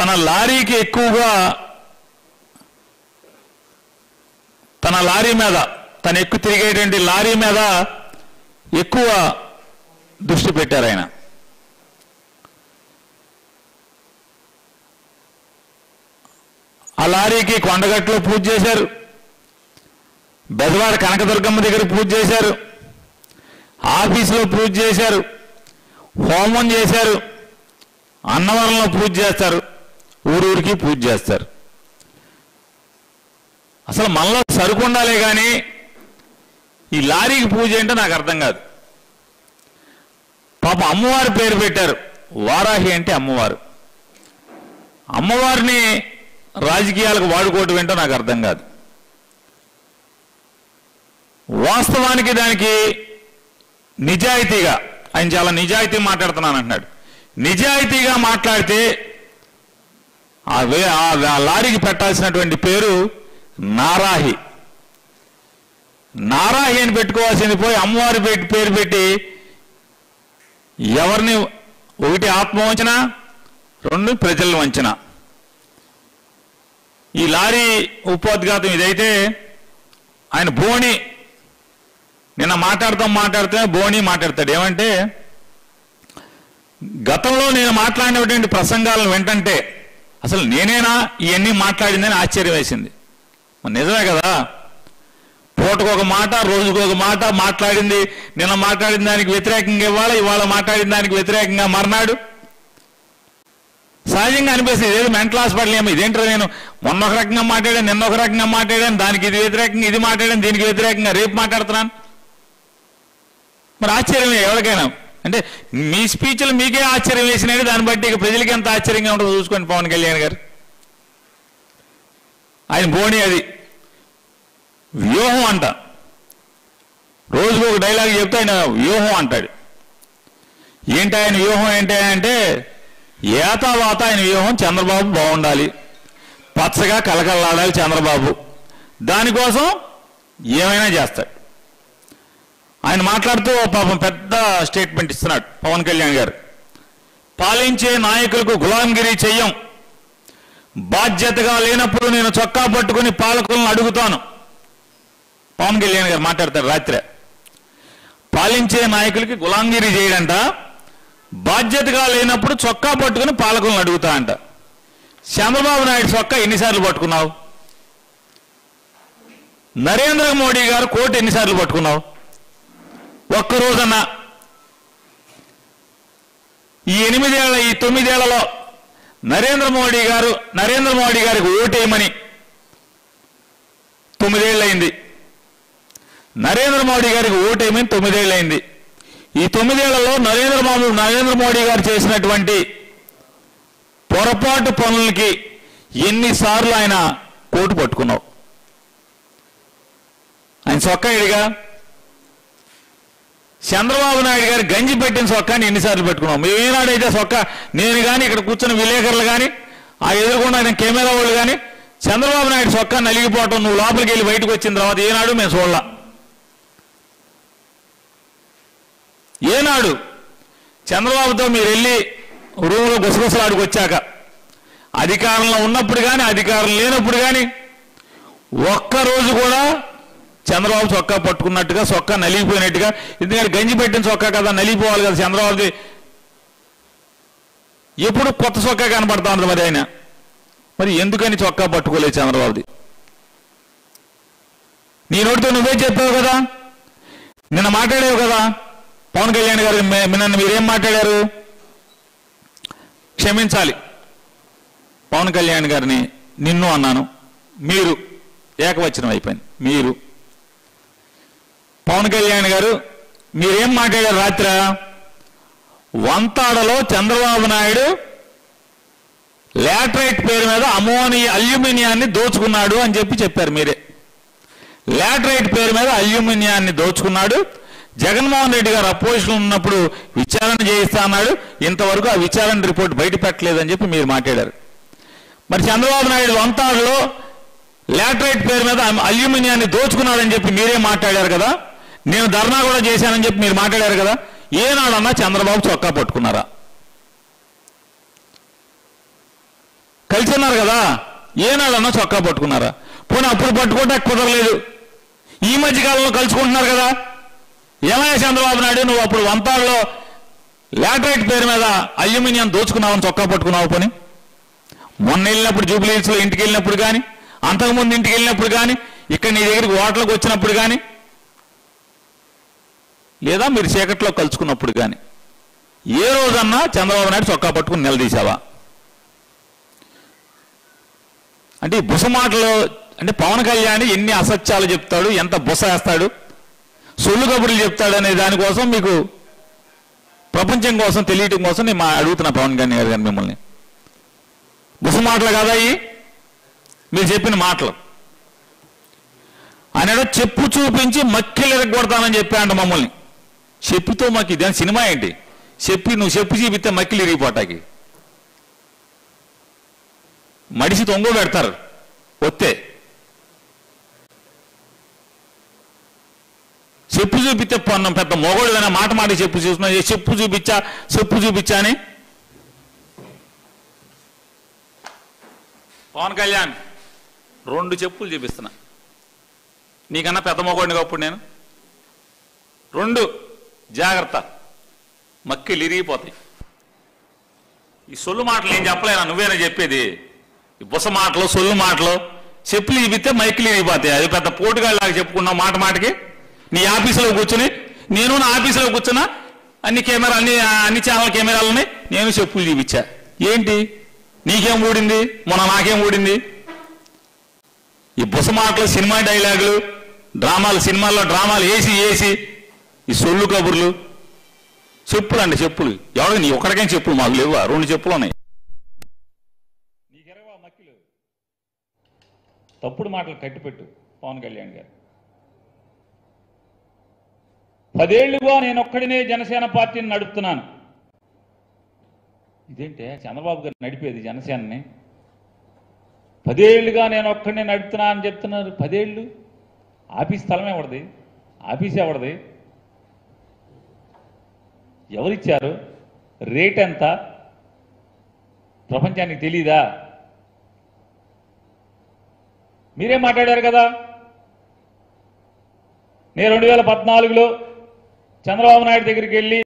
తన లారీకి ఎక్కువగా తన లారీ మీద తన ఎక్కువ తిరిగేటువంటి లారీ మీద ఎక్కువ దృష్టి పెట్టారు ఆయన ఆ లారీకి కొండగట్లో పూజ చేశారు బెదవాడ కనకదుర్గమ్మ దగ్గర పూజ చేశారు ఆఫీసులో పూజ చేశారు హోమం చేశారు అన్నవరంలో పూజ చేస్తారు ఊరూరికి పూజ చేస్తారు అసలు మనలో సరుకు ఉండాలే కానీ ఈ లారీకి పూజ ఏంటో నాకు అర్థం కాదు పాప అమ్మవారి పేరు పెట్టారు వారాహి అంటే అమ్మవారు అమ్మవారిని రాజకీయాలకు వాడుకోవటం ఏంటో నాకు అర్థం కాదు వాస్తవానికి దానికి నిజాయితీగా ఆయన చాలా నిజాయితీ మాట్లాడుతున్నాను అంటున్నాడు నిజాయితీగా మాట్లాడితే ఆ వే ఆ లారీకి పెట్టాల్సినటువంటి పేరు నారాహి నారాహి అని పెట్టుకోవాల్సింది పోయి అమ్మవారి పెట్టి పేరు పెట్టి ఎవరిని ఒకటి ఆత్మ వంచన రెండు ప్రజలను వంచన ఈ లారీ ఉపోద్ఘాతం ఇదైతే ఆయన బోణి నిన్న మాట్లాడతాం మాట్లాడితే బోణి మాట్లాడతాడు ఏమంటే గతంలో నేను మాట్లాడినటువంటి ప్రసంగాలను వింటంటే అసలు నేనేనా ఇవన్నీ మాట్లాడిందని ఆశ్చర్యం వేసింది మరి నిజమే కదా పూటకు ఒక మాట రోజుకు ఒక మాట మాట్లాడింది నిన్న మాట్లాడిన దానికి వ్యతిరేకంగా ఇవ్వాలి ఇవాళ మాట్లాడిన దానికి వ్యతిరేకంగా మర్నాడు సహజంగా అనిపిస్తుంది ఏదో మెంటల్ హాస్పిటల్ ఏమో ఇదేంటో నేను మొన్న ఒక రకంగా మాట్లాడాను నిన్న ఒక రకంగా మాట్లాడాను దానికి ఇది వ్యతిరేకంగా ఇది మాట్లాడాను దీనికి వ్యతిరేకంగా రేపు మాట్లాడుతున్నాను మరి ఆశ్చర్యమే ఎవరికైనా అంటే మీ స్పీచ్లు మీకే ఆశ్చర్యం వేసినట్టు దాన్ని బట్టి ఇక ప్రజలకి ఎంత ఆశ్చర్యంగా ఉంటుందో చూసుకోండి పవన్ కళ్యాణ్ గారు ఆయన బోణి అది వ్యూహం అంట రోజుకు ఒక డైలాగ్ చెప్తే ఆయన వ్యూహం అంటాడు ఏంటి ఆయన వ్యూహం ఏంటి అంటే ఏతావాత ఆయన వ్యూహం చంద్రబాబు బాగుండాలి పచ్చగా కలకల్లాడాలి చంద్రబాబు దానికోసం ఏమైనా చేస్తాడు ఆయన మాట్లాడుతూ ఓ పాపం పెద్ద స్టేట్మెంట్ ఇస్తున్నాడు పవన్ కళ్యాణ్ గారు పాలించే నాయకులకు గులాంగిరి చెయ్యం బాధ్యతగా లేనప్పుడు నేను చొక్కా పట్టుకుని పాలకులను అడుగుతాను పవన్ కళ్యాణ్ గారు మాట్లాడతారు రాత్రే పాలించే నాయకులకి గులాంగిరి చేయడంట బాధ్యతగా లేనప్పుడు చొక్కా పట్టుకుని పాలకులను అడుగుతా అంట చంద్రబాబు నాయుడు చొక్కా ఎన్నిసార్లు పట్టుకున్నావు నరేంద్ర మోడీ గారు కోర్టు ఎన్నిసార్లు పట్టుకున్నావు ఒక్కరోజన్నా ఈ ఎనిమిదేళ్ల ఈ తొమ్మిదేళ్లలో నరేంద్ర మోడీ గారు నరేంద్ర మోడీ గారికి ఓటేయమని తొమ్మిదేళ్ళయింది నరేంద్ర మోడీ గారికి ఓటేయమని తొమ్మిదేళ్ళయింది ఈ తొమ్మిదేళ్లలో నరేంద్ర మోడీ నరేంద్ర మోడీ గారు చేసినటువంటి పొరపాటు పనులకి ఎన్నిసార్లు ఆయన కోటు పట్టుకున్నావు ఆయన సొక్క ఇడిగా చంద్రబాబు నాయుడు గారు గంజి పెట్టిన సొక్కాన్ని ఎన్నిసార్లు పెట్టుకున్నాం మేము ఏనాడైతే సొక్క నేను కానీ ఇక్కడ కూర్చున్న విలేకరులు కానీ ఆ ఎదురుకుండా ఆయన కెమెరా వాళ్ళు కానీ చంద్రబాబు నాయుడు సొక్కా నలిగిపోవటం నువ్వు లోపలికి వెళ్ళి బయటకు వచ్చిన తర్వాత ఏనాడు మేము చూడలా ఏనాడు చంద్రబాబుతో మీరు వెళ్ళి రూమ్లో గుసగుసలాడికి వచ్చాక అధికారంలో ఉన్నప్పుడు కానీ అధికారం లేనప్పుడు కానీ ఒక్కరోజు కూడా చంద్రబాబు చొక్కా పట్టుకున్నట్టుగా చొక్కా నలిగిపోయినట్టుగా ఎందుకంటే గంజి పెట్టిన చొక్కా కదా నలిగిపోవాలి కదా చంద్రబాబుది ఎప్పుడు కొత్త చొక్కా కనబడతా ఉంది మరి ఆయన మరి ఎందుకని చొక్కా పట్టుకోలేదు చంద్రబాబుది నీ నోటితో నువ్వే చెప్పావు కదా నిన్న మాట్లాడావు కదా పవన్ కళ్యాణ్ గారు మే- నిన్న మీరేం మాట్లాడారు క్షమించాలి పవన్ కళ్యాణ్ గారిని నిన్ను అన్నాను మీరు ఏకవచనం అయిపోయింది మీరు పవన్ కళ్యాణ్ గారు మీరేం మాట్లాడారు రాత్రి వంతాడలో చంద్రబాబు నాయుడు లాటరైట్ పేరు మీద అమోనియా అల్యూమినియాన్ని దోచుకున్నాడు అని చెప్పి చెప్పారు మీరే లాటరైట్ పేరు మీద అల్యూమినియాన్ని దోచుకున్నాడు జగన్మోహన్ రెడ్డి గారు అపోజిషన్ ఉన్నప్పుడు విచారణ చేయిస్తా అన్నాడు ఇంతవరకు ఆ విచారణ రిపోర్ట్ బయట పెట్టలేదని చెప్పి మీరు మాట్లాడారు మరి చంద్రబాబు నాయుడు వంతాడులో లాటరైట్ పేరు మీద అల్యూమినియాన్ని దోచుకున్నాడని చెప్పి మీరే మాట్లాడారు కదా నేను ధర్నా కూడా చేశానని చెప్పి మీరు మాట్లాడారు కదా ఏనాడన్నా చంద్రబాబు చొక్కా పట్టుకున్నారా పట్టుకున్నారు కదా ఏనాడన్నా చొక్కా పట్టుకున్నారా పోనీ అప్పుడు పట్టుకుంటే కుదరలేదు ఈ మధ్య కాలంలో కలుసుకుంటున్నారు కదా ఏమయ్యా చంద్రబాబు నాయుడు నువ్వు అప్పుడు వంతాల్లో లాటరైట్ పేరు మీద అల్యూమినియం దోచుకున్నావని చొక్కా పట్టుకున్నావు పని మొన్న వెళ్ళినప్పుడు జూబ్లీ హిల్స్లో ఇంటికి వెళ్ళినప్పుడు కానీ అంతకుముందు ఇంటికి వెళ్ళినప్పుడు కానీ ఇక్కడ నీ దగ్గరికి ఓట్లకు వచ్చినప్పుడు కానీ లేదా మీరు చీకట్లో కలుసుకున్నప్పుడు కానీ ఏ రోజన్నా చంద్రబాబు నాయుడు చొక్కా పట్టుకుని నిలదీశావా అంటే ఈ బుస మాటలు అంటే పవన్ కళ్యాణ్ ఎన్ని అసత్యాలు చెప్తాడు ఎంత బుస వేస్తాడు సొల్లు కబుర్లు చెప్తాడు అనే దానికోసం మీకు ప్రపంచం కోసం తెలియటం కోసం నేను మా అడుగుతున్నా పవన్ కళ్యాణ్ గారు గారు మిమ్మల్ని బుస మాటలు కదా అయ్యి మీరు చెప్పిన మాటలు ఆయన చెప్పు చూపించి మక్కిలు ఎరగొడతానని చెప్పాడు మమ్మల్ని చెప్పుతో మాకు ఇదే సినిమా ఏంటి చెప్పి నువ్వు చెప్పు చూపిస్తే మక్కిలు ఇరిగిపోటాకి మడిసి తొంగ పెడతారు వస్తే చెప్పు చూపిస్తే పొన్నం పెద్ద మొగోళ్ళైనా మాట మాట చెప్పు చూస్తున్నా ఏ చెప్పు చూపించా చెప్పు చూపించా అని పవన్ కళ్యాణ్ రెండు చెప్పులు చూపిస్తున్నా నీకన్నా పెద్ద మొగోడిని అప్పుడు నేను రెండు జాగ్రత్త మక్కిలు ఇరిగిపోతాయి ఈ సొల్లు మాటలు నేను చెప్పలేనా నువ్వేనా చెప్పేది ఈ బుస మాటలు సొల్లు మాటలు చెప్పులు ఇవితే మైకిలు ఇరిగిపోతాయి అది పెద్ద పోటుగాళ్ళలాగా చెప్పుకున్నావు మాట మాటకి నీ ఆఫీసులో కూర్చుని నేను నా ఆఫీసులో కూర్చున్నా అన్ని కెమెరా అన్ని అన్ని ఛానల్ కెమెరాలు ఉన్నాయి నేను చెప్పులు చూపించా ఏంటి నీకేం ఊడింది మొన్న నాకేం ఊడింది ఈ బుస మాటలు సినిమా డైలాగులు డ్రామాలు సినిమాల్లో డ్రామాలు వేసి వేసి ఈ సొల్లు కబుర్లు చెప్పులు అండి చెప్పులు ఎవరికి నీ ఒక్కడికైనా చెప్పులు మాకు లేవా రెండు చెప్పులు ఉన్నాయి నీకెరవా మక్కిలు తప్పుడు మాటలు కట్టిపెట్టు పవన్ కళ్యాణ్ గారు పదేళ్లుగా నేను ఒక్కడినే జనసేన పార్టీని నడుపుతున్నాను ఇదేంటే చంద్రబాబు గారు నడిపేది జనసేనని పదేళ్లుగా నేను ఒక్కడినే నడుపుతున్నా అని చెప్తున్నారు పదేళ్ళు ఆఫీస్ స్థలం ఎవరిది ఆఫీస్ ఎవరిది ఎవరిచ్చారు రేట్ ఎంత ప్రపంచానికి తెలీదా మీరే మాట్లాడారు కదా నేను రెండు వేల పద్నాలుగులో చంద్రబాబు నాయుడు దగ్గరికి వెళ్ళి